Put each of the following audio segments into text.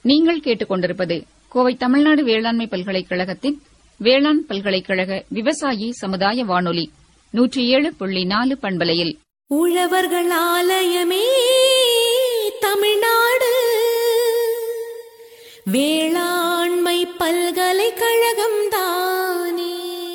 நீங்கள் கேட்டுக்கொண்டிருப்பது கோவை தமிழ்நாடு வேளாண்மை பல்கலைக்கழகத்தின் வேளாண் பல்கலைக்கழக விவசாயி சமுதாய வானொலி நூற்றி ஏழு புள்ளி நாலு பண்பலையில் உழவர்கள் ஆலயமே தமிழ்நாடு வேளாண்மை பல்கலைக்கழகம் தானே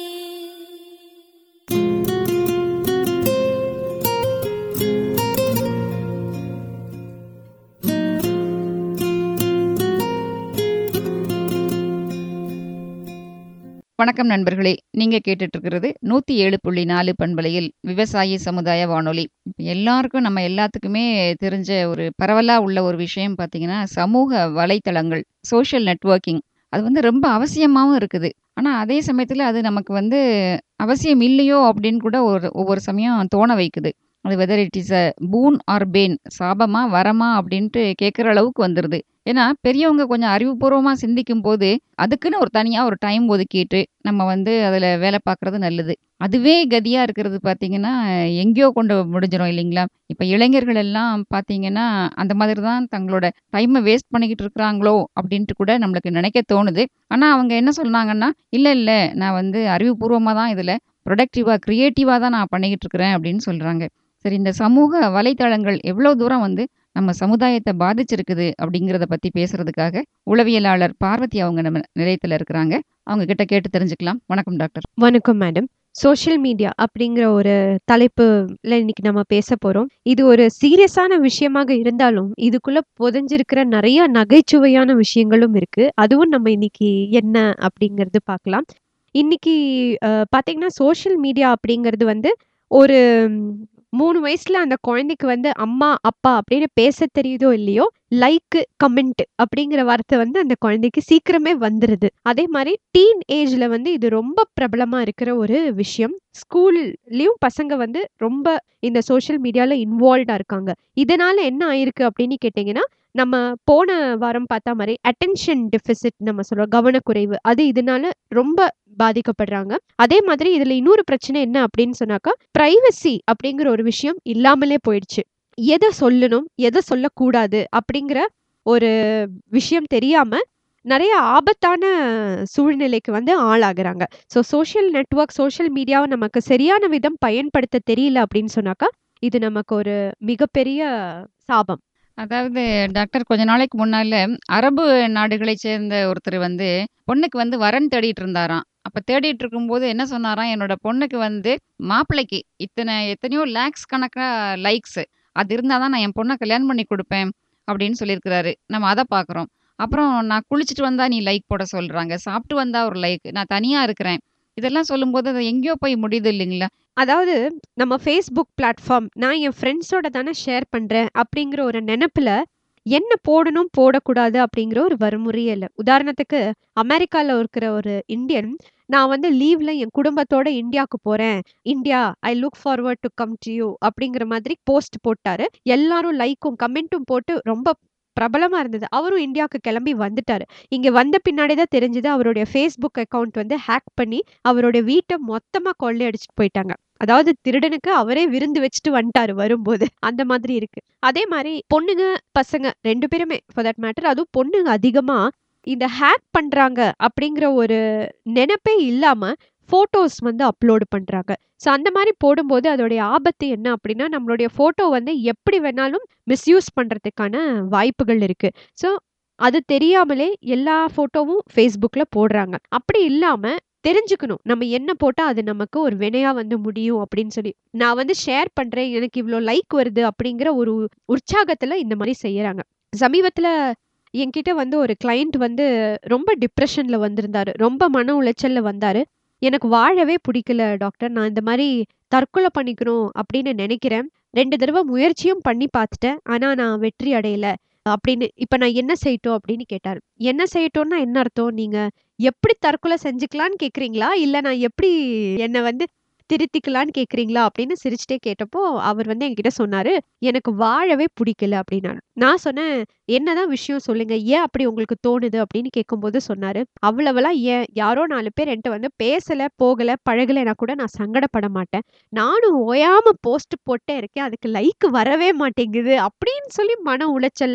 வணக்கம் நண்பர்களே நீங்க கேட்டுட்டு இருக்கிறது நூத்தி ஏழு புள்ளி நாலு பண்பலையில் விவசாயி சமுதாய வானொலி இப்ப எல்லாருக்கும் நம்ம எல்லாத்துக்குமே தெரிஞ்ச ஒரு பரவலா உள்ள ஒரு விஷயம் பார்த்தீங்கன்னா சமூக வலைத்தளங்கள் சோஷியல் நெட்வொர்க்கிங் அது வந்து ரொம்ப அவசியமாவும் இருக்குது ஆனா அதே சமயத்துல அது நமக்கு வந்து அவசியம் இல்லையோ அப்படின்னு கூட ஒரு ஒவ்வொரு சமயம் தோண வைக்குது அது whether it is a boon or bane சாபமா வரமா அப்படின்ட்டு கேட்குற அளவுக்கு வந்துடுது ஏன்னா பெரியவங்க கொஞ்சம் அறிவுபூர்வமா சிந்திக்கும் போது அதுக்குன்னு ஒரு தனியா ஒரு டைம் ஒதுக்கிட்டு நம்ம வந்து அதுல வேலை பார்க்கறது நல்லது அதுவே கதியா இருக்கிறது பார்த்தீங்கன்னா எங்கேயோ கொண்டு முடிஞ்சிடும் இல்லைங்களா இப்போ இளைஞர்கள் எல்லாம் பார்த்தீங்கன்னா அந்த மாதிரி தான் தங்களோட டைமை வேஸ்ட் பண்ணிக்கிட்டு இருக்கிறாங்களோ அப்படின்ட்டு கூட நம்மளுக்கு நினைக்க தோணுது ஆனால் அவங்க என்ன சொன்னாங்கன்னா இல்லை இல்லை நான் வந்து அறிவுபூர்வமாக தான் இதில் ப்ரொடக்டிவாக க்ரியேட்டிவாக தான் நான் பண்ணிக்கிட்டு இருக்கிறேன் அப்படின்னு சொல்கிறாங்க சரி இந்த சமூக வலைத்தளங்கள் எவ்வளோ தூரம் வந்து நம்ம சமுதாயத்தை பாதிச்சிருக்குது அப்படிங்கிறத பற்றி பேசுறதுக்காக உளவியலாளர் பார்வதி அவங்க நம்ம நிலையத்தில் இருக்கிறாங்க அவங்க கிட்ட கேட்டு தெரிஞ்சுக்கலாம் வணக்கம் டாக்டர் வணக்கம் மேடம் சோஷியல் மீடியா அப்படிங்கிற ஒரு தலைப்புல இன்னைக்கு நம்ம பேச போறோம் இது ஒரு சீரியஸான விஷயமாக இருந்தாலும் இதுக்குள்ள புதைஞ்சிருக்கிற நிறைய நகைச்சுவையான விஷயங்களும் இருக்கு அதுவும் நம்ம இன்னைக்கு என்ன அப்படிங்கிறது பார்க்கலாம் இன்னைக்கு அஹ், பாத்தீங்கன்னா சோஷியல் மீடியா அப்படிங்கிறது வந்து ஒரு ம், மூணு வயசுல அந்த குழந்தைக்கு வந்து அம்மா அப்பா அப்படின்னு பேச தெரியுதோ இல்லையோ லைக் கமெண்ட் அப்படிங்கிற வார்த்தை வந்து அந்த குழந்தைக்கு சீக்கிரமே வந்துருது அதே மாதிரி டீன் ஏஜ்ல வந்து இது ரொம்ப பிரபலமா இருக்கிற ஒரு விஷயம் ஸ்கூல்லயும் பசங்க வந்து ரொம்ப இந்த சோஷியல் மீடியால இன்வால்வ்டா இருக்காங்க இதனால என்ன ஆயிருக்கு அப்படின்னு கேட்டிங்கன்னா நம்ம போன வாரம் பார்த்தா மாதிரி அட்டென்ஷன் டெபிசிட் நம்ம சொல்றோம் கவனக்குறைவு அது இதனால ரொம்ப பாதிக்கப்படுறாங்க அதே மாதிரி இதுல இன்னொரு பிரச்சனை என்ன அப்படின்னு சொன்னாக்கா பிரைவசி அப்படிங்கிற ஒரு விஷயம் இல்லாமலே போயிடுச்சு எதை சொல்லணும் எதை சொல்லக்கூடாது அப்படிங்கிற ஒரு விஷயம் தெரியாம நிறைய ஆபத்தான சூழ்நிலைக்கு வந்து ஆளாகுறாங்க ஸோ சோஷியல் நெட்வொர்க் சோஷியல் மீடியாவை நமக்கு சரியான விதம் பயன்படுத்த தெரியல அப்படின்னு சொன்னாக்கா இது நமக்கு ஒரு மிகப்பெரிய சாபம் அதாவது டாக்டர் கொஞ்ச நாளைக்கு முன்னால அரபு நாடுகளை சேர்ந்த ஒருத்தர் வந்து பொண்ணுக்கு வந்து வரன் தேடிட்டு இருந்தாராம் அப்ப தேடிட்டு இருக்கும்போது என்ன சொன்னாராம் என்னோட பொண்ணுக்கு வந்து மாப்பிள்ளைக்கு இத்தனை எத்தனையோ லேக்ஸ் கணக்கா லைக்ஸ் அது இருந்தாதான் நான் என் பொண்ணை கல்யாணம் பண்ணி கொடுப்பேன் அப்படின்னு சொல்லியிருக்கிறாரு நம்ம அதை பார்க்குறோம் அப்புறம் நான் குளிச்சுட்டு வந்தா நீ லைக் போட சொல்றாங்க சாப்பிட்டு வந்தா ஒரு லைக் நான் தனியா இருக்கிறேன் இதெல்லாம் சொல்லும்போது அது எங்கேயோ போய் முடியுது இல்லைங்களா அதாவது நம்ம ஃபேஸ்புக் பிளாட்ஃபார்ம் நான் என் ஃப்ரெண்ட்ஸோட தானே ஷேர் பண்றேன் அப்படிங்கிற ஒரு நினைப்புல என்ன போடணும் போடக்கூடாது அப்படிங்கிற ஒரு வரைமுறையே இல்லை உதாரணத்துக்கு அமெரிக்கால இருக்கிற ஒரு இந்தியன் நான் வந்து லீவ்ல என் குடும்பத்தோட இந்தியாவுக்கு போறேன் India I look forward to come to you அப்படிங்கிற மாதிரி போஸ்ட் போட்டாரு எல்லாரும் லைக்கும் கமெண்ட்டும் போட்டு ரொம்ப பிரபலமா இருந்தது அவரும் இந்தியாவுக்கு கிளம்பி வந்துட்டாரு இங்க வந்த பின்னாடி தான் தெரிஞ்சது அவருடைய ஃபேஸ்புக் அக்கவுண்ட் வந்து ஹேக் பண்ணி அவருடைய வீட்டை மொத்தமா கொள்ளையடிச்சிட்டு போயிட்டாங்க அதாவது திருடனுக்கு அவரே விருந்து வச்சுட்டு வந்துட்டாரு வரும்போது அந்த மாதிரி இருக்கு அதே மாதிரி பொண்ணுங்க பசங்க ரெண்டு பேருமே ஃபார் தட் மேட்டர் அதுவும் பொண்ணுங்க அதிகமா இந்த ஹேக் பண்றாங்க அப்படிங்கிற ஒரு நினைப்பே இல்லாம போட்டோஸ் வந்து அப்லோடு பண்றாங்க ஸோ அந்த மாதிரி போடும்போது அதோடைய ஆபத்து என்ன அப்படின்னா நம்மளுடைய போட்டோ வந்து எப்படி வேணாலும் மிஸ்யூஸ் பண்றதுக்கான வாய்ப்புகள் இருக்கு ஸோ அது தெரியாமலே எல்லா போட்டோவும் ஃபேஸ்புக்ல போடுறாங்க அப்படி இல்லாம தெரிஞ்சுக்கணும் நம்ம என்ன போட்டா அது நமக்கு ஒரு வினையா வந்து முடியும் அப்படின்னு சொல்லி நான் வந்து ஷேர் பண்றேன் எனக்கு இவ்வளோ லைக் வருது அப்படிங்கிற ஒரு உற்சாகத்துல இந்த மாதிரி செய்யறாங்க சமீபத்துல என்கிட்ட வந்து ஒரு கிளையண்ட் வந்து ரொம்ப டிப்ரெஷன்ல வந்திருந்தாரு ரொம்ப மன உளைச்சல்ல வந்தாரு எனக்கு வாழவே பிடிக்கல டாக்டர் நான் இந்த மாதிரி தற்கொலை பண்ணிக்கணும் அப்படின்னு நினைக்கிறேன் ரெண்டு தடவை முயற்சியும் பண்ணி பார்த்துட்டேன் ஆனா நான் வெற்றி அடையல அப்படின்னு இப்ப நான் என்ன செய்யட்டும் அப்படின்னு கேட்டாரு என்ன செய்யட்டும்னா என்ன அர்த்தம் நீங்க எப்படி தற்கொலை செஞ்சுக்கலான்னு கேக்குறீங்களா இல்ல நான் எப்படி என்னை வந்து திருத்திக்கலான்னு கேக்குறீங்களா அப்படின்னு சிரிச்சுட்டே கேட்டப்போ அவர் வந்து என்கிட்ட சொன்னாரு எனக்கு வாழவே பிடிக்கல அப்படின்னாரு நான் சொன்னேன் என்னதான் விஷயம் சொல்லுங்க ஏன் அப்படி உங்களுக்கு தோணுது அப்படின்னு கேட்கும்போது சொன்னாரு அவ்வளவெல்லாம் ஏன் யாரோ நாலு பேர் என்கிட்ட வந்து பேசல போகல பழகலைன்னா கூட நான் சங்கடப்பட மாட்டேன் நானும் ஓயாம போஸ்ட் போட்டே இருக்கேன் அதுக்கு லைக் வரவே மாட்டேங்குது அப்படின்னு சொல்லி மன உளைச்சல்ல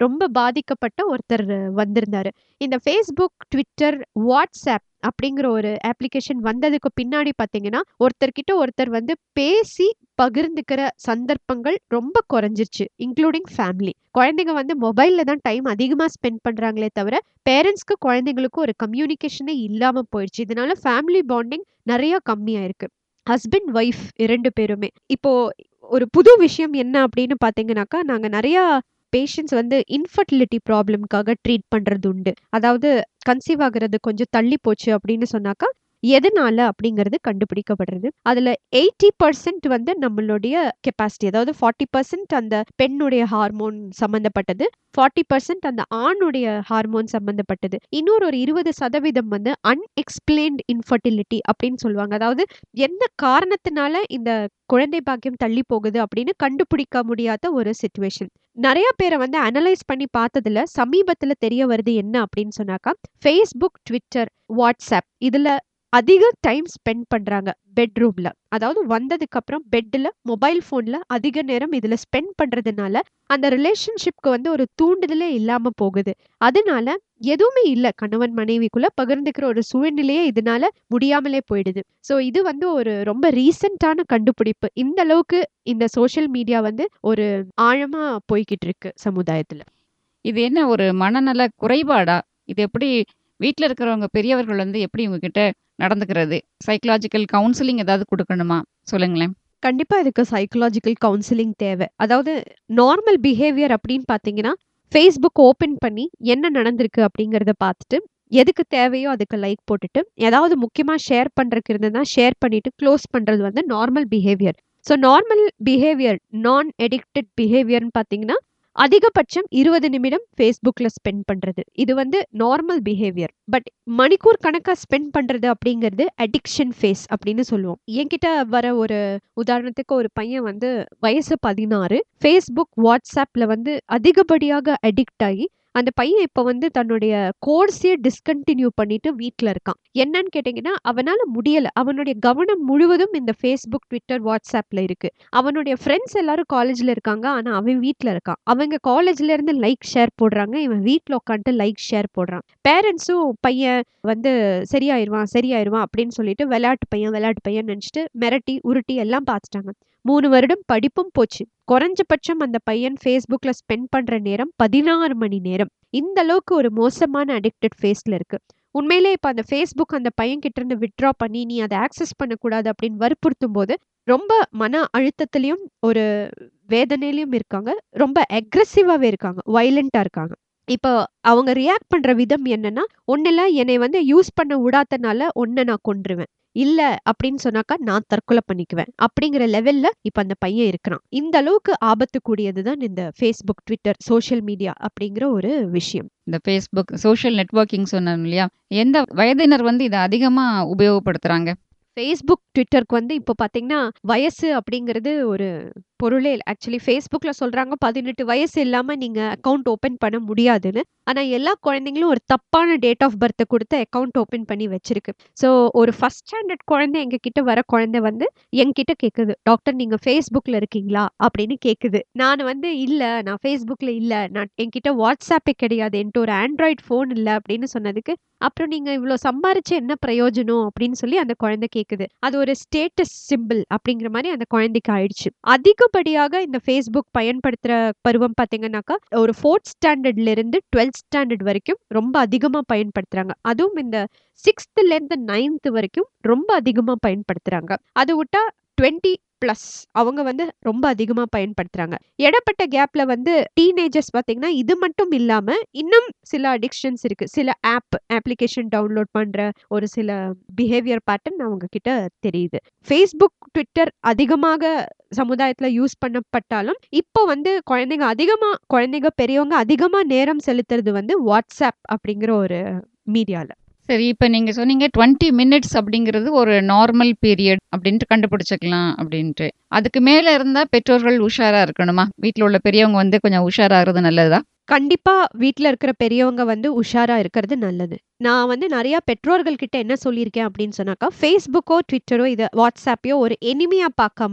ரொம்ப பாதிக்கப்பட்ட ஒருத்தர் வந்திருந்தாரு. இந்த Facebook, Twitter, WhatsApp அப்படிங்கிற ஒரு அப்ளிகேஷன் வந்ததுக்கு பின்னாடி பார்த்தீங்கன்னா, ஒருத்தர்கிட்ட ஒருத்தர் வந்து பேசி பகிர்ந்துக்கிற சந்தர்ப்பங்கள் ரொம்ப குறைஞ்சிருச்சு. Including family. குழந்தைங்க வந்து மொபைல்ல தான் டைம் அதிகமா ஸ்பெண்ட் பண்றாங்களே தவிர, பேரண்ட்ஸ்க்கு குழந்தைங்களுக்கும் ஒரு கம்யூனிகேஷனே இல்லாம போயிடுச்சு. இதனால ஃபேமிலி பாண்டிங் நெறைய கம்மியாயிருக்கு. ஹஸ்பண்ட், ஒய்ஃப் 2 பேருமே. இப்போ ஒரு புது விஷயம் என்ன அப்படின்னு பார்த்தீங்கன்னாக்கா, நாங்க நெறையா பேஷண்ட்ஸ் வந்து இன்ஃபர்டிலிட்டி ப்ராப்ளம்க்காக ட்ரீட் பண்றது உண்டு. அதாவது கன்சீவ் ஆகுறது கொஞ்சம் தள்ளி போச்சு அப்படின்னு சொன்னாக்கா, எதனால அப்படிங்கிறது கண்டுபிடிக்கப்படுறது. அதுல 80% வந்து நம்மளுடைய கெப்பாசிட்டி. அதாவது 40% அந்த பெண்ணுடைய ஹார்மோன் சம்மந்தப்பட்டது. 40% அந்த ஆணுடைய ஹார்மோன் சம்மந்தப்பட்டது. இன்னொரு ஒரு 20% வந்து அன்எக்ஸ்பிளைன்ட் இன்ஃபர்டிலிட்டி அப்படின்னு சொல்லுவாங்க. அதாவது எந்த காரணத்தினால இந்த குழந்தை பாக்கியம் தள்ளி போகுது அப்படின்னு கண்டுபிடிக்க முடியாத ஒரு சிச்சுவேஷன். நெறைய பேர வந்து அனலைஸ் பண்ணி பார்த்ததுல, சமீபத்தில தெரிய வருது என்ன அப்படின்னு சொன்னாக்கா, Facebook, Twitter, WhatsApp இதுல அதிக டைம் ஸ்பெண்ட் பண்றாங்க பெட்ரூம்ல. அதாவது வந்ததுக்கு அப்புறம் பெட்ல, மொபைல் ஃபோன்ல அதிக நேரம் இதுல ஸ்பெண்ட் பண்றதுனால, அந்த ரிலேஷன்ஷிப்க்கு வந்து ஒரு தூண்டுதலே இல்லாம போகுது. அதனால எதுவுமே இல்ல கணவன் மனைவிக்குள்ள பகிர்ந்துக்கிற ஒரு சூழ்நிலையே இதனால முடியாமலே போயிடுது. ஸோ இது வந்து ஒரு ரொம்ப ரீசென்ட்டான கண்டுபிடிப்பு. இந்த அளவுக்கு இந்த சோஷியல் மீடியா வந்து ஒரு ஆழமா போய்க்கிட்டு இருக்கு சமுதாயத்துல. இது என்ன ஒரு மனநல குறைபாடா? இது எப்படி வீட்ல இருக்கிறவங்க பெரியவர்கள் வந்து எப்படி உங்ககிட்ட நடந்துக்கிறது? சைக்காலஜிக்கல் கவுன்சிலிங் ஏதாவது குடுக்கணுமா? சொல்லுங்களேன். கண்டிப்பா இதுக்கு சைக்காலஜிக்கல் கவுன்சிலிங் தேவை. அதாவது நார்மல் பிஹேவியர் அப்படின்னு பார்த்தீங்கன்னா, Facebook ஓப்பன் பண்ணி என்ன நடந்திருக்கு அப்படிங்கிறத பார்த்துட்டு, எதுக்கு தேவையோ அதுக்கு லைக் போட்டுட்டு, ஏதாவது முக்கியமா ஷேர் பண்றதுக்கு இருந்ததுன்னா ஷேர் பண்ணிட்டு க்ளோஸ் பண்றது வந்து normal behaviour. So normal behaviour, நான் அடிக்டட் பிஹேவியர்ன்னு பார்த்தீங்கன்னா, அதிகபட்சம் 20 நிமிடம் Facebookல ஸ்பெண்ட் பண்றது. இது வந்து நார்மல் பிஹேவியர். பட் மணிக்கூர் கணக்கா ஸ்பெண்ட் பண்றது அப்படிங்கிறது அடிக்ஷன் ஃபேஸ் அப்படின்னு சொல்லுவோம். என்கிட்ட வர ஒரு உதாரணத்துக்கு ஒரு பையன் வந்து வயசு 16 Facebook, WhatsAppல வந்து அதிகப்படியாக அடிக்ட் ஆகி, அந்த பையன் இப்ப வந்து தன்னுடைய கோர்ஸயே டிஸ்கன்டின்யூ பண்ணிட்டு வீட்ல இருக்கான். என்னன்னு கேட்டீங்கன்னா, அவனால முடியல. அவனுடைய கவனம் முழுவதும் இந்த Facebook, Twitter, WhatsAppல இருக்கு. அவனுடைய ஃப்ரெண்ட்ஸ் எல்லாரும் காலேஜ்ல இருக்காங்க. ஆனா அவன் வீட்ல இருக்கான். அவங்க காலேஜ்ல இருந்து லைக், ஷேர் போடுறாங்க. இவன் வீட்ல உட்காந்துட்டு லைக், ஷேர் போடுறான். பேரண்ட்ஸும் பையன் வந்து சரியாயிருவான், சரியாயிருவான் அப்படின்னு சொல்லிட்டு விளையாட்டு பையன், விளையாட்டு பையன்னு நெனச்சுட்டு மிரட்டி, உருட்டி எல்லாம் பார்த்துட்டாங்க. 3 வருடம் படிப்பும் போச்சு. குறைஞ்சபட்சம் அந்த பையன் Facebookல ஸ்பெண்ட் பண்ற நேரம் 16 மணி நேரம். இந்த அளவுக்கு ஒரு மோசமான அடிக்டட் ஃபேஸ்ல இருக்கு. உண்மையிலே இப்ப அந்த Facebook அந்த பையன்கிட்ட இருந்து வித்ட்ரா பண்ணி, நீ அத ஆக்சஸ் பண்ணக்கூடாது அப்படின்னு வற்புறுத்தும்போது, ரொம்ப மன அழுத்தத்திலயும், ஒரு வேதனையிலயும் இருக்காங்க. ரொம்ப அக்ரெசிவாவே இருக்காங்க. வயலன்ட்டா இருக்காங்க. இப்போ அவங்க ரியாக்ட் பண்ற விதம் என்னன்னா, "ஒண்ணுல்ல என்னைய வந்து யூஸ் பண்ண விடாதனால உன்ன நான் கொன்றுவேன். இல்ல அப்படின்னு சொன்னாக்கா நான் தற்கொலை பண்ணிக்குவேன்." அப்படிங்கிற லெவல்ல இப்ப அந்த பையன் இருக்கிறான். இந்த அளவுக்கு ஆபத்துக்கூடியது தான் இந்த Facebook, Twitter, சோஷியல் மீடியா அப்படிங்கிற ஒரு விஷயம். இந்த Facebook, சோஷியல் நெட்வொர்க்கிங் சொன்னோம் இல்லையா? எந்த வயதினர் வந்து இத அதிகமா உபயோகப்படுத்துறாங்க? Facebook, Twitterக்கு வந்து இப்போ பார்த்தீங்கன்னா, வயசு அப்படிங்கிறது ஒரு பொருளே இல்ல. ஆக்சுவலி Facebookல சொல்றாங்க 18 வயசு இல்லாம நீங்க அக்கவுண்ட் ஓப்பன் பண்ண முடியாதுன்னு. ஆனா எல்லா குழந்தைங்களும் ஒரு தப்பான டேட் ஆஃப் பர்த்த குடுத்து அக்கவுண்ட் ஓப்பன் பண்ணி வச்சிருக்கு. ஸோ ஒரு ஃபர்ஸ்ட் ஸ்டாண்டர்ட் குழந்தை எங்ககிட்ட வர குழந்தை வந்து என்கிட்ட கேட்குது, "டாக்டர் நீங்க Facebookல இருக்கீங்களா?" அப்படின்னு கேட்குது. நானு வந்து, "இல்ல நான் Facebookல இல்ல. நான் என்கிட்ட WhatsAppே கிடையாது. என்ட்ட ஒரு ஆண்ட்ராய்ட் ஃபோன் இல்ல." அப்படின்னு சொன்னதுக்கு, "அப்புறம் நீங்க இவ்ளோ சம்பாரிச்சு என்ன பிரயோஜனம்?" அப்படின்னு சொல்லி அந்த குழந்தை கேட்குது. அது ஒரு ஸ்டேட்டஸ் சிம்பல் அப்படிங்கிற மாரி அந்த குழந்தைக்கு ஆயிடுச்சு. அதிகப்படியாக இந்த Facebook பயன்படுத்துற பருவம் பார்த்தீங்கன்னாக்கா, ஒரு 4த் ஸ்டாண்டர்ட்ல இருந்து 12த் ஸ்டாண்டர்ட் வரைக்கும் ரொம்ப அதிகமா பயன்படுத்துறாங்க. அதுவும் இந்த 6த்லேருந்து 9த் வரைக்கும் ரொம்ப அதிகமா பயன்படுத்துறாங்க. அது விட்டா 20 பிளஸ் அவங்க வந்து ரொம்ப அதிகமா பயன்படுத்துறாங்க. இடைப்பட்ட கேப்ல வந்து டீனேஜர்ஸ் பார்த்தீங்கன்னா, இது மட்டும் இல்லாம இன்னும் சில அடிக்ஷன்ஸ் இருக்கு. சில ஆப், அப்ளிகேஷன் டவுன்லோட் பண்ற ஒரு சில பிஹேவியர் பேட்டர்ன் அவங்க கிட்ட தெரியுது. Facebook, Twitter அதிகமாக சமுதாயத்துல யூஸ் பண்ணப்பட்டாலும், இப்போ வந்து குழந்தைங்க அதிகமா குழந்தைங்க, பெரியவங்க அதிகமா நேரம் செலுத்துறது வந்து WhatsApp அப்படிங்கிற ஒரு மீடியால. சரி, இப்ப நீங்க சொன்னீங்க 20 மினிட்ஸ் அப்படிங்கிறது ஒரு நார்மல் பீரியட் அப்படின்ட்டு கண்டுபிடிச்சுக்கலாம் அப்படின்ட்டு. அதுக்கு மேல இருந்தா பெற்றோர்கள் உஷாரா இருக்கணுமா? வீட்ல உள்ள பெரியவங்க வந்து கொஞ்சம் உஷாராகுறது நல்லதா? கண்டிப்பா வீட்ல இருக்கிற பெரியவங்க வந்து உஷாரா இருக்கிறது நல்லது. நான் வந்து நெறைய பெற்றோர்கள் கிட்ட என்ன சொல்லியிருக்கேன் அப்படின்னு சொன்னாக்கா, Facebookஓ, Twitterஓ இத WhatsAppயோ ஒரு எனிமியா பார்க்காம,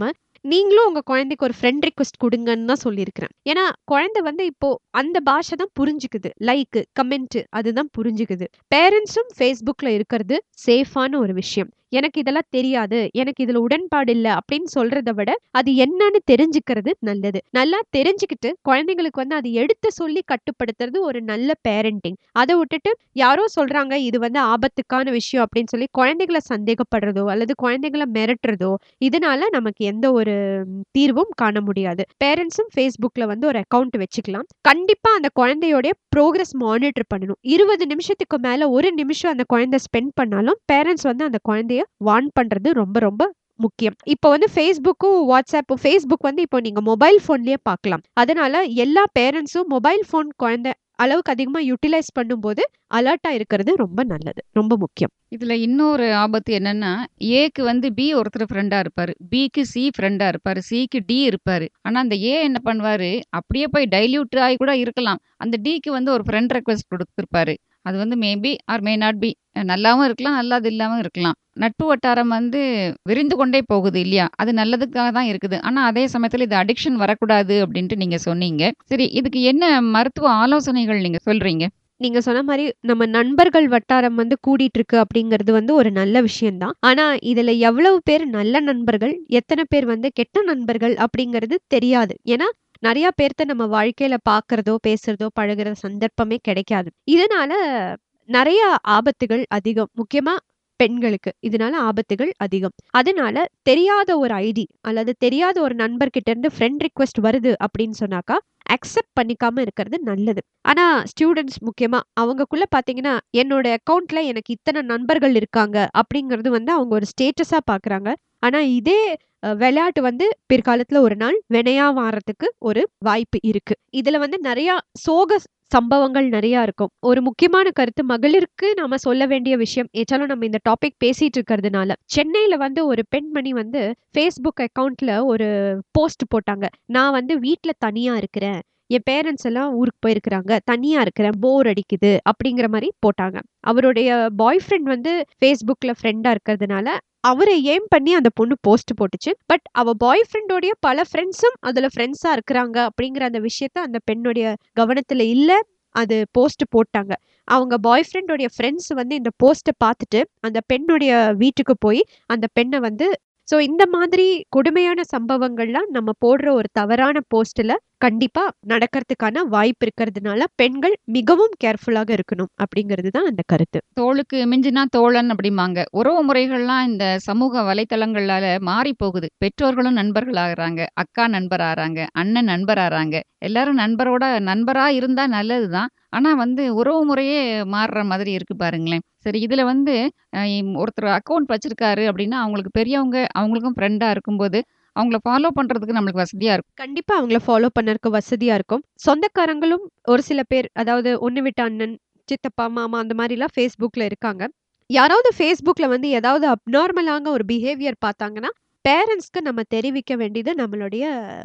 நீங்களும் உங்க குழந்தைக்கு ஒரு ஃப்ரெண்ட் ரிக்வெஸ்ட் குடுங்கன்னு தான் சொல்லியிருக்கிறேன். ஏன்னா, குழந்தை வந்து இப்போ அந்த பாஷை தான் புரிஞ்சுக்குது. லைக், கமெண்ட் அதுதான் புரிஞ்சுக்குது. பேரண்ட்ஸும் Facebookல இருக்கிறது சேஃபான ஒரு விஷயம். எனக்கு இதெல்லாம் தெரியாது. எனக்கு இதுல உடன்பாடு இல்ல அப்படின்னு சொல்றத விட, அது என்னன்னு தெரிஞ்சுக்கிறது நல்லது. நல்லா தெரிஞ்சுக்கிட்டு குழந்தைங்களுக்கு வந்து அது எடுத்து சொல்லி கட்டுப்படுத்துறது ஒரு நல்ல பேரண்டிங். அத விட்டுட்டு யாரோ சொல்றாங்க இது வந்து ஆபத்துக்கான விஷயம் அப்படின்னு சொல்லி குழந்தைகள சந்தேகப்படுறதோ, அல்லது குழந்தைகள மிரட்டுறதோ, இதனால நமக்கு எந்த ஒரு தீர்வும் காண முடியாது. பேரண்ட்ஸும் Facebookல வந்து ஒரு அக்கவுண்ட் வச்சுக்கலாம். கண்டிப்பா அந்த குழந்தையோடைய ப்ரோகிரஸ் மானிட்டர் பண்ணணும். 20 நிமிஷத்துக்கு மேல 1 நிமிஷம் அந்த குழந்தை ஸ்பெண்ட் பண்ணாலும், பேரண்ட்ஸ் வந்து அந்த குழந்தைய வார்ன் பண்றது ரொம்ப ரொம்ப முக்கியம். இப்போ வந்து Facebookக்கும், WhatsApp Facebook வந்து இப்போ நீங்க மொபைல் ஃபோன்லயே பார்க்கலாம். அதனால எல்லா பேரண்ட்ஸும் மொபைல் ஃபோன் குழந்தை அளவுக்கு அதிகமா யுட்டிலைஸ் பண்ணும்போது, அலர்ட்டா இருக்கிறது ரொம்ப நல்லது. ரொம்ப முக்கியம். இதுல இன்னொரு ஆபத்து என்னன்னா, ஏக்கு வந்து பி ஒருத்தர் ஃப்ரெண்டா இருப்பாரு. பிக்கு சி ஃப்ரெண்டா இருப்பாரு. சிக்கு டி இருப்பாரு. ஆனா அந்த ஏ என்ன பண்ணுவாரு, அப்படியே போய் டைல்யூட் ஆயி கூட இருக்கலாம். அந்த டிக்கு வந்து ஒரு ஃப்ரெண்ட் ரிக்வெஸ்ட் குடுத்திருப்பாரு. அது வந்து maybe or may not be நல்லாவும் இருக்கலாம், நல்லாது இல்லாம இருக்கலாம். நட்பு வட்டாரம் வந்து விரிந்து கொண்டே போகுது இல்லையா? அது நல்லதுக்காக தான் இருக்குது. ஆனா அதே சமயத்துல இது அடிக்ஷன் வரக்கூடாது அப்படின்ட்டு நீங்க சொன்னீங்க. சரி இதுக்கு என்ன மருத்துவ ஆலோசனைகள் நீங்க சொல்றீங்க? நீங்க சொன்ன மாரி நம்ம நண்பர்கள் வட்டாரம் வந்து கூடிட்டு இருக்கு அப்படிங்கிறது வந்து ஒரு நல்ல விஷயம் தான். ஆனா இதுல எவ்வளவு பேர் நல்ல நண்பர்கள், எத்தன பேர் வந்து கெட்ட நண்பர்கள் அப்படிங்கிறது தெரியாது. ஏன்னா, நெறைய பேர்த்த நம்ம வாழ்க்கையில பார்க்கிறதோ, பேசுறதோ, பழகுற சந்தர்ப்பமே கிடைக்காது. இதனால நெறைய ஆபத்துகள் அதிகம். முக்கியமா பெண்களுக்கு. இதனால ஆபத்துகள் அதிகம். அதனால தெரியாத ஒரு ஐடி அல்லது தெரியாத ஒரு நண்பர்கிட்ட இருந்து ஃப்ரெண்ட் ரிக்வெஸ்ட் வருது அப்படின்னு சொன்னாக்கா, அக்செப்ட் பண்ணிக்காம இருக்கிறது நல்லது. ஆனா ஸ்டூடண்ட்ஸ் முக்கியமா அவங்கக்குள்ள பார்த்தீங்கன்னா, என்னோட அக்கவுண்ட்ல எனக்கு இத்தன நண்பர்கள் இருக்காங்க அப்படிங்கிறது வந்து அவங்க ஒரு ஸ்டேட்டஸா பார்க்குறாங்க. ஆனா இதே அ விளையாட்டு வந்து பிற்காலத்துல ஒரு நாள் வினையா மாறதுக்கு ஒரு வாய்ப்பு இருக்கு. இதுல வந்து நெறையா சோக சம்பவங்கள் நெறையா இருக்கும். ஒரு முக்கியமான கருத்து மகளிருக்கு நாம சொல்ல வேண்டிய விஷயம் ஏற்றாலும் நம்ம இந்த டாபிக் பேசிட்டு இருக்கிறதுனால, சென்னையில வந்து ஒரு பெண்மணி வந்து Facebook அக்கவுண்ட்ல ஒரு போஸ்ட் போட்டாங்க. நான் வந்து வீட்ல தனியா இருக்கிறேன். என் பேரண்ட்ஸ் எல்லாம் ஊருக்கு போயிருக்கிறாங்க. தனியா இருக்கிறேன். போர் அடிக்குது அப்படிங்கிற மாரி போட்டாங்க. அவருடைய பாய் ஃப்ரெண்ட் வந்து Facebookல ஃப்ரெண்டா இருக்கிறதுனால, அவர எய்ம் பண்ணி அந்த பொண்ணு போஸ்ட் போட்டுச்சு. பட் அவ பாய் ஃப்ரெண்டோடைய பல ஃப்ரெண்ட்ஸும் அதுல ஃப்ரெண்ட்ஸா இருக்கிறாங்க அப்படிங்கிற அந்த விஷயத்த அந்த பெண்ணுடைய கவனத்துல இல்ல. அது போஸ்ட் போட்டாங்க. அவங்க பாய் ஃப்ரெண்டோடைய ஃப்ரெண்ட்ஸ் வந்து இந்த போஸ்ட்ட பார்த்துட்டு, அந்த பெண்ணுடைய வீட்டுக்கு போய் அந்த பெண்ண வந்து ஸோ இந்த மாதிரி கொடுமையான சம்பவங்கள்லாம் நம்ம போடுற ஒரு தவறான போஸ்ட்ல கண்டிப்பா நடக்கிறதுக்கான வாய்ப்பு இருக்கிறதுனால, பெண்கள் மிகவும் கேர்ஃபுல்லாக இருக்கணும் அப்படிங்கிறது தான் அந்த கருத்து. தோளுக்கு மிஞ்சினா தோழன் அப்படிம்பாங்க. உறவு முறைகள்லாம் இந்த சமூக வலைத்தளங்களால மாறி போகுது. பெற்றோர்களும் நண்பர்கள் ஆகுறாங்க. அக்கா நண்பர் ஆறாங்க. அண்ணன் நண்பர் ஆறாங்க. எல்லாரும் நண்பரோட நண்பரா இருந்தா நல்லது தான். ஆனா வந்து உறவு முறையே மாறுற மாதிரி இருக்கு பாருங்களேன். சரி இதுல வந்து அ ஒருத்தர் அக்கவுண்ட் வச்சிருக்காரு அப்படின்னா, அவங்களுக்கு பெரியவங்க அவங்களுக்கும் ஃப்ரெண்டா இருக்கும்போது, அவங்கள ஃபாலோ பண்றதுக்கு நம்மளுக்கு வசதியா இருக்கும். கண்டிப்பா அவங்கள ஃபாலோ பண்ணறக்கு வசதியா இருக்கும். சொந்தக்காரங்களும் ஒரு சில பேர் அதாவது ஒண்ணு விட்ட அண்ணன், சித்தப்பா, மாமா அந்த மாரிலாம் Facebookல இருக்காங்க. யாராவது Facebookல வந்து ஏதாவது அப்நார்மலான ஒரு பிஹேவியர் பார்த்தாங்கன்னா, பேரண்ட்ஸ்க்கு நம்ம தெரிவிக்க வேண்டியது நம்மளுடைய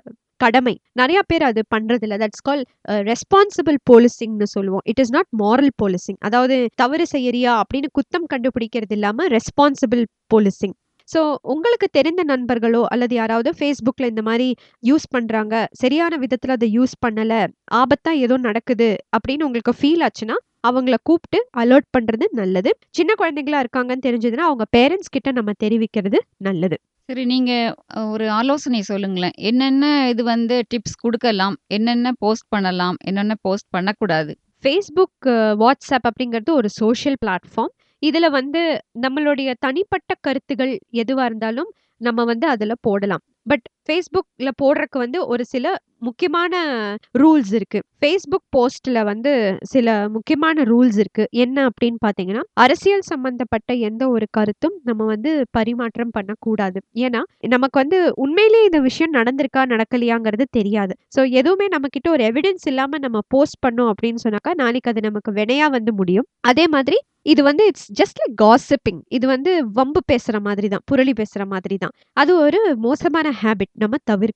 கடமை. நெறைய பேர் அது பண்றதில்ல. தட்ஸ் கால்ட் அ ரெஸ்பான்சிபிள் போலீசிங்ன்னு சொல்லுவோம். It is not moral policing. அதாவது தவறு செய்யறியா அப்படின்னு குத்தம் கண்டுபிடிக்கிறது இல்லாம ரெஸ்பான்சிபிள் போலீசிங். ஸோ உங்களுக்கு தெரிந்த நண்பர்களோ அல்லது யாராவது Facebookல இந்த மாரி யூஸ் பண்றாங்க. சரியான விதத்துல அத யூஸ் பண்ணல. ஆபத்தா ஏதோ நடக்குது அப்படின்னு உங்களுக்கு ஃபீல் ஆச்சுன்னா, அவங்கள கூப்ட்டு அலர்ட் பண்றது நல்லது. சின்ன குழந்தைங்களா இருக்காங்கன்னு தெரிஞ்சதுன்னா, அவங்க பேரண்ட்ஸ் கிட்ட நம்ம தெரிவிக்கிறது நல்லது. சரி நீங்க அ ஒரு ஆலோசனை சொல்லுங்களேன். என்னென்ன இது வந்து டிப்ஸ் குடுக்கலாம்? என்னென்ன போஸ்ட் பண்ணலாம்? என்னென்ன போஸ்ட் பண்ணக்கூடாது? Facebook, WhatsApp அப்படிங்கிறது ஒரு சோஷியல் பிளாட்ஃபார்ம். இதுல வந்து நம்மளுடைய தனிப்பட்ட கருத்துகள் எதுவா இருந்தாலும் நம்ம வந்து அதுல போடலாம். பட் Facebookல போடுறக்கு வந்து ஒரு சில முக்கியமான ரூல்ஸ் இருக்கு. Facebook போஸ்ட்ல வந்து சில முக்கியமான ரூல்ஸ் இருக்கு. என்ன அப்படின்னு பார்த்தீங்கன்னா, அரசியல் சம்பந்தப்பட்ட எந்த ஒரு கருத்தும் நம்ம வந்து பரிமாற்றம் பண்ணக்கூடாது. ஏன்னா, நமக்கு வந்து உண்மையிலேயே இந்த விஷயம் நடந்திருக்கா, நடக்கலையாங்கிறது தெரியாது. ஸோ எதுவுமே நம்மகிட்ட ஒரு எவிடன்ஸ் இல்லாம நம்ம போஸ்ட் பண்ணோம் அப்படின்னு சொன்னாக்கா, நாளைக்கு அது நமக்கு வினையா வந்து முடியும். அதே மாதிரி இது வந்து இட்ஸ் ஜஸ்ட் லைக் காசிப்பிங். இது வந்து வம்பு பேசுற மாதிரி தான். புரளி பேசுற மாதிரி தான். அது ஒரு மோசமான ஹேபிட். நம்ம தவிர்க்கணும்.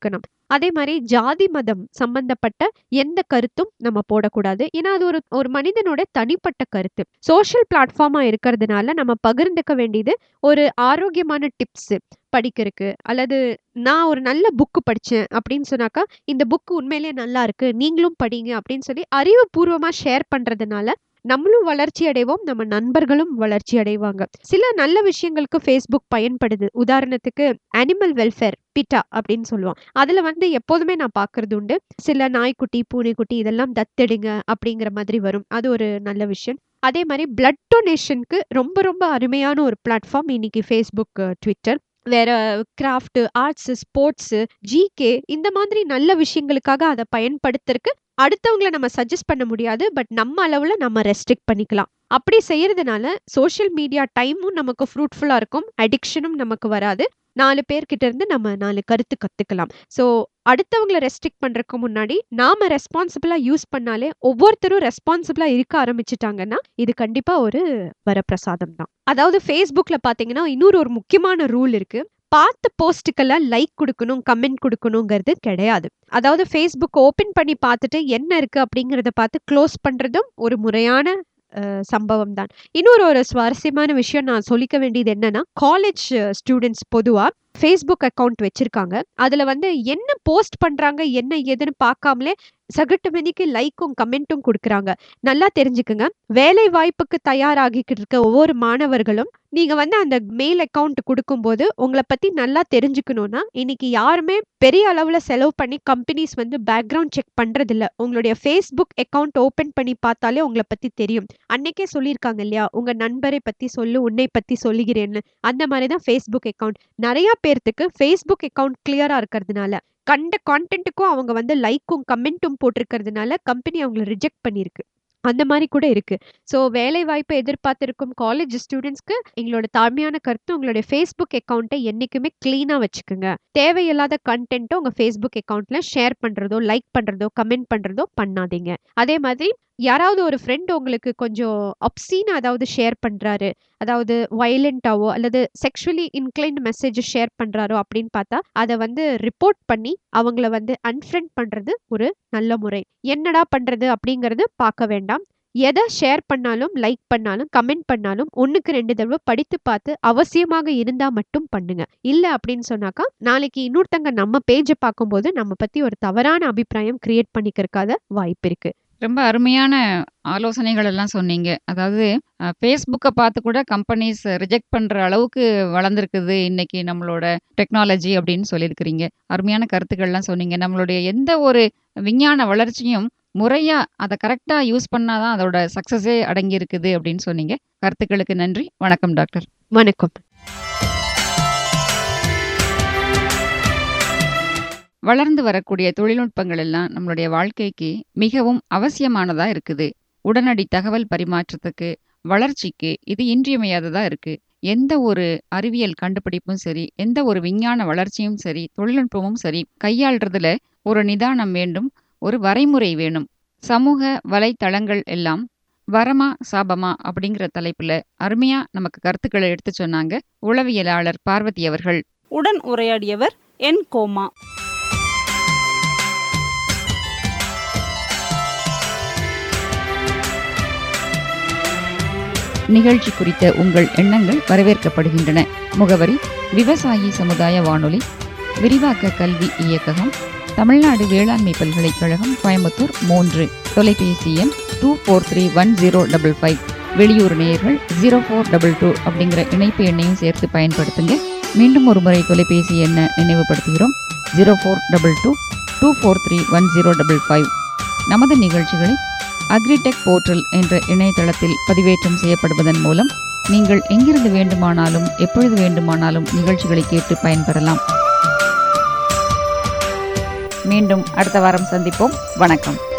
அதே மாதிரி ஜாதி மதம் சம்பந்தப்பட்ட எந்த கருத்தும் நம்ம போடக்கூடாது ஏன்னா அது ஒரு ஒரு மனிதனோட தனிப்பட்ட கருத்து சோஷியல் பிளாட்ஃபார்மா இருக்கிறதுனால நம்ம பகிர்ந்துக்க வேண்டியது ஒரு ஆரோக்கியமான டிப்ஸ் படிக்கிறதுக்கு அல்லது நான் ஒரு நல்ல புக்கு படிச்சேன் அப்படின்னு சொன்னாக்கா இந்த புக்கு உண்மையிலேயே நல்லா இருக்கு நீங்களும் படிங்க அப்படின்னு சொல்லி அறிவுபூர்வமா ஷேர் பண்றதுனால நம்மளும் வளர்ச்சி அடைவோம் நம்ம நண்பர்களும் வளர்ச்சி அடைவாங்க சில நல்ல விஷயங்களுக்கு ஃபேஸ்புக் பயன்படுது உதாரணத்துக்கு அனிமல் வெல்ஃபேர் பிட்டா அப்படின்னு சொல்லுவோம் அதுல வந்து எப்போதுமே நான் பார்க்கறது உண்டு சில நாய்க்குட்டி பூனைக்குட்டி இதெல்லாம் தத்தெடுங்க அப்படிங்கிற மாதிரி வரும் அது ஒரு நல்ல விஷயம் அதே மாதிரி பிளட் டொனேஷனுக்கு ரொம்ப ரொம்ப அருமையான ஒரு பிளாட்ஃபார்ம் இன்னைக்கு ஃபேஸ்புக் ட்விட்டர் வேற கிராஃப்ட் ஆர்ட்ஸ் ஸ்போர்ட்ஸ் ஜிகே இந்த மாதிரி நல்ல விஷயங்களுக்காக அதை பயன்படுத்துறதுக்கு அடுத்தவங்கள நம்ம சஜஸ்ட் பண்ண முடியாது பட் நம்ம அளவுல நம்ம ரெஸ்ட்ரிக்ட் பண்ணிக்கலாம் அப்படி செய்யறதுனால சோஷியல் மீடியா டைமும் நமக்கு ஃப்ரூட்ஃபுல்லா இருக்கும் அடிக்ஷனும் நமக்கு வராது நாலு பேர்கிட்ட இருந்து நம்ம நாலு கருத்து கத்துக்கலாம் ஸோ அடுத்தவங்களை ரெஸ்ட்ரிக்ட் பண்றதுக்கு முன்னாடி நாம ரெஸ்பான்சிபிளா யூஸ் பண்ணாலே ஒவ்வொருத்தரும் ரெஸ்பான்சிபிளா இருக்க ஆரம்பிச்சிட்டாங்கன்னா இது கண்டிப்பா ஒரு வரப்பிரசாதம் தான் அதாவது ஃபேஸ்புக்ல பாத்தீங்கன்னா இன்னொரு ஒரு முக்கியமான ரூல் இருக்கு பார்த்த போஸ்ட்டுக்கெல்லாம் லைக் கொடுக்கணும் கமெண்ட் கொடுக்கணுங்கிறது கிடையாது அதாவது ஃபேஸ்புக் ஓபன் பண்ணி பார்த்துட்டு என்ன இருக்கு அப்படிங்கறத பார்த்து க்ளோஸ் பண்றதும் ஒரு முறையான அஹ், சம்பவம் தான் இன்னொரு ஒரு சுவாரஸ்யமான விஷயம் நான் சொல்லிக்க வேண்டியது என்னன்னா காலேஜ் ஸ்டூடெண்ட்ஸ் பொதுவா ஃபேஸ்புக் அக்கவுண்ட் வச்சிருக்காங்க அதுல வந்து என்ன போஸ்ட் பண்றாங்க என்ன ஏதுன்னு பார்க்காமலே சகட்டு மணிக்கு லைக்கும் கமெண்ட்டும் கொடுக்குறாங்க நல்லா தெரிஞ்சுக்குங்க வேலை வாய்ப்புக்கு தயாராகிக்கிட்டு இருக்க ஒவ்வொரு மாணவர்களும் நீங்க வந்து அந்த மெயில் அக்கவுண்ட் கொடுக்கும்போது உங்களை பத்தி நல்லா தெரிஞ்சுக்கணும்னா இன்னைக்கு யாருமே பெரிய அளவுல செலவு பண்ணி கம்பெனிஸ் வந்து பேக்ரவுண்ட் செக் பண்றது இல்ல உங்களுடைய ஃபேஸ்புக் அக்கவுண்ட் ஓபன் பண்ணி பார்த்தாலே உங்களை பத்தி தெரியும் அன்னைக்கே சொல்லியிருக்காங்க இல்லையா உங்க நண்பரை பத்தி சொல்லு உன்னை பத்தி சொல்லுகிறேன்னு அந்த மாதிரி தான் ஃபேஸ்புக் அக்கவுண்ட் நிறைய பேர்த்துக்கு ஃபேஸ்புக் அக்கவுண்ட் கிளியரா இருக்கிறதுனால கண்ட கான்டென்ட்டுக்கும் அவங்க வந்து லைக்கும் கமெண்ட்டும் போட்டிருக்கிறதுனால கம்பெனி அவங்கள ரிஜெக்ட் பண்ணியிருக்கு அந்த மாதிரி கூட இருக்கு ஸோ வேலை வாய்ப்பை எதிர்பார்த்திருக்கும் காலேஜ் ஸ்டூடெண்ட்ஸ்க்கு எங்களோட தாழ்மையான கருத்து உங்களுடைய ஃபேஸ்புக் அக்கௌண்ட்டை என்னைக்குமே க்ளீனாக வச்சுக்கோங்க தேவையில்லாத கண்டென்ட்டை உங்கள் ஃபேஸ்புக் அக்கௌண்ட்ல ஷேர் பண்ணுறதோ லைக் பண்ணுறதோ கமெண்ட் பண்ணுறதோ பண்ணாதீங்க அதே மாதிரி யாராவது ஒரு ஃப்ரெண்ட் உங்களுக்கு கொஞ்சம் அப்சீன் அதாவது ஷேர் பண்றாரு அதாவது வயலண்டாவோ அல்லது செக்ஷுவலி இன்க்ளைன்ட் மெசேஜ் ஷேர் பண்றாரோ அப்படின்னு பார்த்தா அதை வந்து ரிப்போர்ட் பண்ணி அவங்கள வந்து அன்ஃப்ரெண்ட் பண்றது ஒரு நல்ல முறை என்னடா பண்றது அப்படிங்கறது பார்க்க வேண்டாம் எதை ஷேர் பண்ணாலும் லைக் பண்ணாலும் கமெண்ட் பண்ணாலும் ஒண்ணுக்கு ரெண்டு தடவை படித்து பார்த்து அவசியமாக இருந்தா மட்டும் பண்ணுங்க இல்ல அப்படின்னு சொன்னாக்கா நாளைக்கு இன்னொருத்தங்க நம்ம பேஜை பார்க்கும்போது நம்ம பத்தி ஒரு தவறான அபிப்பிராயம் கிரியேட் பண்ணிக்கிறதுக்காக வாய்ப்பு இருக்கு ரொம்ப அருமையான ஆலோசனைகள் எல்லாம் சொன்னீங்க அதாவது ஃபேஸ்புக்கை பார்த்து கூட கம்பெனிஸ் ரிஜெக்ட் பண்ணுற அளவுக்கு வளர்ந்துருக்குது இன்னைக்கு நம்மளோட டெக்னாலஜி அப்படின்னு சொல்லியிருக்கிறீங்க அருமையான கருத்துக்கள்லாம் சொன்னீங்க நம்மளுடைய எந்த ஒரு விஞ்ஞான வளர்ச்சியும் முறையாக அதை கரெக்டாக யூஸ் பண்ணாதான் அதோட சக்ஸஸே அடங்கி இருக்குது அப்படின்னு சொன்னீங்க கருத்துக்களுக்கு நன்றி வணக்கம் டாக்டர் வணக்கம் வளர்ந்து வரக்கூடிய தொழில்நுட்பங்கள் எல்லாம் நம்மளுடைய வாழ்க்கைக்கு மிகவும் அவசியமானதா இருக்குது உடனடி தகவல் பரிமாற்றத்துக்கு வளர்ச்சிக்கு இது இன்றியமையாததா இருக்கு எந்த ஒரு அறிவியல் கண்டுபிடிப்பும் சரி எந்த ஒரு விஞ்ஞான வளர்ச்சியும் சரி தொழில்நுட்பமும் சரி கையாள்றதுல ஒரு நிதானம் வேண்டும் ஒரு வரைமுறை வேணும் சமூக வலைத்தளங்கள் எல்லாம் வரமா சாபமா அப்படிங்கிற தலைப்புல அருமையா நமக்கு கருத்துக்களை எடுத்து சொன்னாங்க உளவியலாளர் பார்வதி அவர்கள் உடன் உரையாடியவர் என் கோமா நிகழ்ச்சி குறித்த உங்கள் எண்ணங்கள் வரவேற்கப்படுகின்றன முகவரி விவசாயி சமுதாய வானொலி விரிவாக்க கல்வி இயக்ககம் தமிழ்நாடு வேளாண்மை பல்கலைக்கழகம் கோயம்புத்தூர் மூன்று தொலைபேசி எண் two four three one zero double five வெளியூர் நேயர்கள் ஜீரோ ஃபோர் டபுள் டூ அப்படிங்கிற இணைப்பு எண்ணையும் சேர்த்து பயன்படுத்துங்க மீண்டும் ஒரு முறை தொலைபேசி எண்ணை நினைவுபடுத்துகிறோம் zero four double two two four three one zero double five நமது நிகழ்ச்சிகளை அக்ரிடெக் போர்ட்டல் என்ற இணையதளத்தில் பதிவேற்றம் செய்யப்படுவதன் மூலம் நீங்கள் எங்கிருந்து வேண்டுமானாலும் எப்பொழுது வேண்டுமானாலும் நிகழ்ச்சிகளை கேட்டு பயன்பெறலாம் மீண்டும் அடுத்த வாரம் சந்திப்போம் வணக்கம்